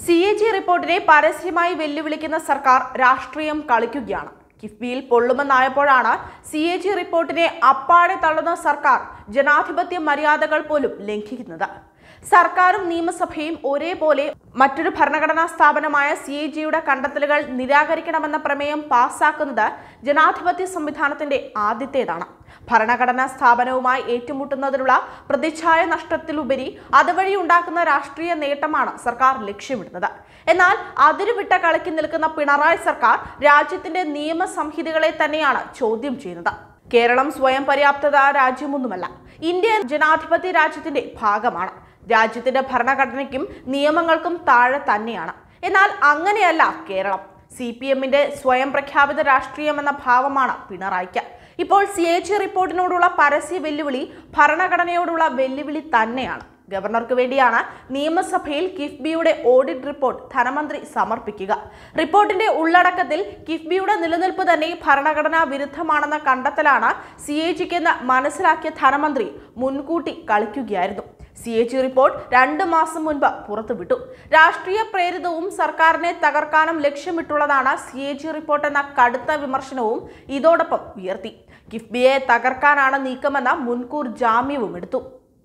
C A G റിപ്പോർട്ടിനെ പരസ്യമായി വെല്ലുവിളിക്കുന്ന സർക്കാർ രാഷ്ട്രീയം കളിക്കുകയാണ് കിഫ്ബിയിൽ പൊള്ളുമെന്നായപ്പോഴാണ് സി എ ജി റിപ്പോർട്ടിനെ അപ്പാടെ തള്ളുന്ന സർക്കാർ ജനാധിപത്യ മര്യാദകൾ പോലും ലംഘിക്കുന്നത് സർക്കാരും നിയമസഭയും ഒരേപോലെ മറ്റൊരു ഭരണഘടനാ സ്ഥാപനമായ സി എ ജിയുടെ കണ്ടെത്തലുകൾ നിരാകരിക്കണമെന്ന പ്രമേയം പാസാക്കുന്നത് ജനാധിപത്യ സംവിധാനത്തിന്റെ ആദ്യത്തേതാണ് ഭരണഘടനാ സ്ഥാപനവുമായി ഏറ്റുമുട്ടുന്നതിനുള്ള പ്രതിച്ഛായ നഷ്ടത്തിലുപരി അതുവഴി ഉണ്ടാക്കുന്ന രാഷ്ട്രീയ നേട്ടമാണ് സർക്കാർ ലക്ഷ്യമിടുന്നത് എന്നാൽ അതിരുവിട്ട കളിക്ക് നിൽക്കുന്ന പിണറായി സർക്കാർ രാജ്യത്തിന്റെ നിയമസംഹിതകളെ തന്നെയാണ് ചോദ്യം ചെയ്യുന്നത് കേരളം സ്വയം പര്യാപ്തത രാജ്യമൊന്നുമല്ല ഇന്ത്യ ജനാധിപത്യ രാജ്യത്തിന്റെ ഭാഗമാണ് രാജ്യത്തിന്റെ ഭരണഘടനയ്ക്കും നിയമങ്ങൾക്കും താഴെ തന്നെയാണ് എന്നാൽ അങ്ങനെയല്ല കേരളം സി പി എമ്മിന്റെ സ്വയം പ്രഖ്യാപിത രാഷ്ട്രീയം എന്ന ഭാവമാണ് പിണറായിക്ക് ഇപ്പോൾ സി എച്ച് റിപ്പോർട്ടിനോടുള്ള പരസ്യ വെല്ലുവിളി ഭരണഘടനയോടുള്ള വെല്ലുവിളി തന്നെയാണ് ഗവർണർക്ക് വേണ്ടിയാണ് നിയമസഭയിൽ കിഫ്ബിയുടെ ഓഡിറ്റ് റിപ്പോർട്ട് ധനമന്ത്രി സമർപ്പിക്കുക റിപ്പോർട്ടിന്റെ ഉള്ളടക്കത്തിൽ കിഫ്ബിയുടെ നിലനിൽപ്പ് തന്നെ ഭരണഘടനാ വിരുദ്ധമാണെന്ന കണ്ടെത്തലാണ് സി എ ജിക്കെന്ന് മനസ്സിലാക്കിയ ധനമന്ത്രി മുൻകൂട്ടി കളിക്കുകയായിരുന്നു സി എ ജി റിപ്പോർട്ട് രണ്ട് മാസം മുൻപ് പുറത്തുവിട്ടു രാഷ്ട്രീയ പ്രേരിതവും സർക്കാരിനെ തകർക്കാനും ലക്ഷ്യമിട്ടുള്ളതാണ് സി എ ജി റിപ്പോർട്ട് എന്ന കടുത്ത വിമർശനവും ഇതോടൊപ്പം ഉയർത്തി കിഫ്ബിയെ തകർക്കാനാണ് നീക്കമെന്ന മുൻകൂർ ജാമ്യവും എടുത്തു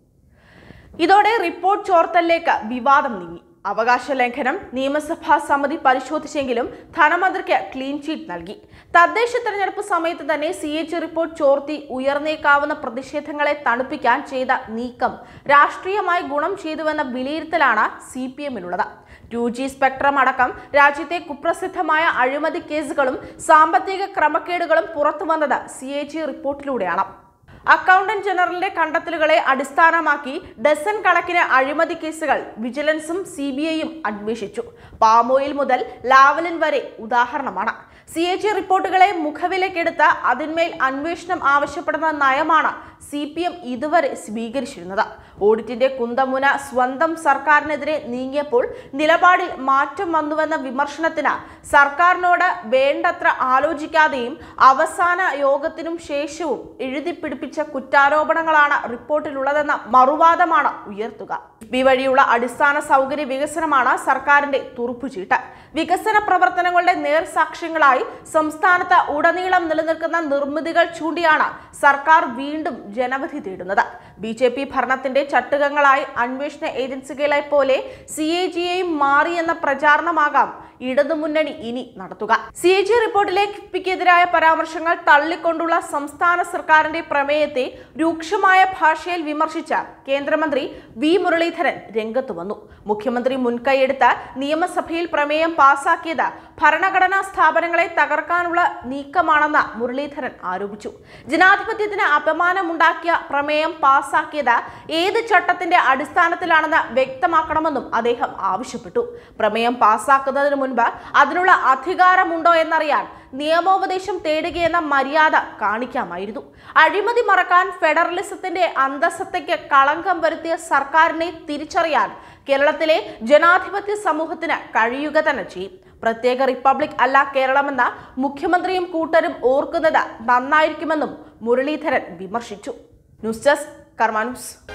ഇതോടെ റിപ്പോർട്ട് ചോർത്തലിലേക്ക് വിവാദം നീങ്ങി അവകാശ ലംഘനം നിയമസഭാ സമിതി പരിശോധിച്ചെങ്കിലും ധനമന്ത്രിക്ക് ക്ലീൻ ചീറ്റ് നൽകി തദ്ദേശ തെരഞ്ഞെടുപ്പ് സമയത്ത് തന്നെ സി എച്ച് റിപ്പോർട്ട് ചോർത്തി ഉയർന്നേക്കാവുന്ന പ്രതിഷേധങ്ങളെ തണുപ്പിക്കാൻ ചെയ്ത നീക്കം രാഷ്ട്രീയമായി ഗുണം ചെയ്തുവെന്ന വിലയിരുത്തലാണ് സി പി എമ്മിനുള്ളത് ടു ജി സ്പെക്ട്രം അടക്കം രാജ്യത്തെ കുപ്രസിദ്ധമായ അഴിമതി കേസുകളും സാമ്പത്തിക ക്രമക്കേടുകളും പുറത്തുവന്നത് സി എ ജി റിപ്പോർട്ടിലൂടെയാണ് അക്കൗണ്ടന്റ് ജനറലിന്റെ കണ്ടെത്തലുകളെ അടിസ്ഥാനമാക്കി ഡസൻ കണക്കിന് അഴിമതി കേസുകൾ വിജിലൻസും സി ബി ഐയും അന്വേഷിച്ചു പാമോയിൽ മുതൽ ലാവലിൻ വരെ ഉദാഹരണമാണ് സി എച്ച് റിപ്പോർട്ടുകളെ മുഖവിലേക്കെടുത്ത് അതിന്മേൽ അന്വേഷണം ആവശ്യപ്പെടുന്ന നയമാണ് സി പി എം ഇതുവരെ സ്വീകരിച്ചിരുന്നത് ഓഡിറ്റിന്റെ കുന്തമുന സ്വന്തം സർക്കാരിനെതിരെ നീങ്ങിയപ്പോൾ നിലപാടിൽ മാറ്റം വന്നുവെന്ന വിമർശനത്തിന് സർക്കാരിനോട് വേണ്ടത്ര ആലോചിക്കാതെയും അവസാന യോഗത്തിനും ശേഷവും എഴുതിപ്പിടിപ്പിച്ച കുറ്റാരോപണങ്ങളാണ് റിപ്പോർട്ടിലുള്ളതെന്ന മറുവാദമാണ് ഉയർത്തുക ബി വഴിയുള്ള അടിസ്ഥാന സൗകര്യ വികസനമാണ് സർക്കാരിന്റെ തുറുപ്പുചീട്ട് വികസന പ്രവർത്തനങ്ങളുടെ നേർസാക്ഷ്യങ്ങളായി സംസ്ഥാനത്ത് ഉടനീളം നിലനിൽക്കുന്ന നിർമ്മിതികൾ ചൂണ്ടിയാണ് സർക്കാർ വീണ്ടും ജനവിധി തേടുന്നത് ബി ജെ പി ഭരണത്തിന്റെ ചട്ടുകങ്ങളായി അന്വേഷണ ഏജൻസികളെ പോലെ സി എ ജിയെയും മാറിയെന്ന പ്രചാരണമാകാം ഇടതുമുന്നണി ഇനി നടത്തുക സി എ ജി റിപ്പോർട്ടിലെ കിഫ്ബിക്കെതിരായ പരാമർശങ്ങൾ തള്ളിക്കൊണ്ടുള്ള സംസ്ഥാന സർക്കാരിന്റെ പ്രമേയത്തെ രൂക്ഷമായ ഭാഷയിൽ വിമർശിച്ച കേന്ദ്രമന്ത്രി വി മുരളീധരൻ രംഗത്ത് വന്നു മുഖ്യമന്ത്രി മുൻകൈയെടുത്ത് നിയമസഭയിൽ പ്രമേയം പാസാക്കിയത് ഭരണഘടനാ സ്ഥാപനങ്ങളെ തകർക്കാനുള്ള നീക്കമാണെന്ന് മുരളീധരൻ ആരോപിച്ചു ജനാധിപത്യത്തിന് അപമാനമുണ്ടാക്കിയ പ്രമേയം പാസാക്കിയത് ഏത് ചട്ടത്തിന്റെ അടിസ്ഥാനത്തിലാണെന്ന് വ്യക്തമാക്കണമെന്നും അദ്ദേഹം ആവശ്യപ്പെട്ടു പ്രമേയം പാസാക്കുന്നതിന് മുൻപ് അതിനുള്ള അധികാരമുണ്ടോ എന്നറിയാൻ നിയമോപദേശം തേടുകയെന്ന മര്യാദ കാണിക്കാമായിരുന്നു അഴിമതി മറക്കാൻ ഫെഡറലിസത്തിന്റെ അന്തസ്സത്തയ്ക്ക് കളങ്കം വരുത്തിയ സർക്കാരിനെ തിരിച്ചറിയാൻ കേരളത്തിലെ ജനാധിപത്യ സമൂഹത്തിന് കഴിയുക തന്നെ ചെയ്യും പ്രത്യേക റിപ്പബ്ലിക് അല്ല കേരളമെന്ന മുഖ്യമന്ത്രിയും കൂട്ടരും ഓർക്കുന്നത് നന്നായിരിക്കുമെന്നും മുരളീധരൻ വിമർശിച്ചു ന്യൂസ് ഡെസ്ക് കർമാ ന്യൂസ്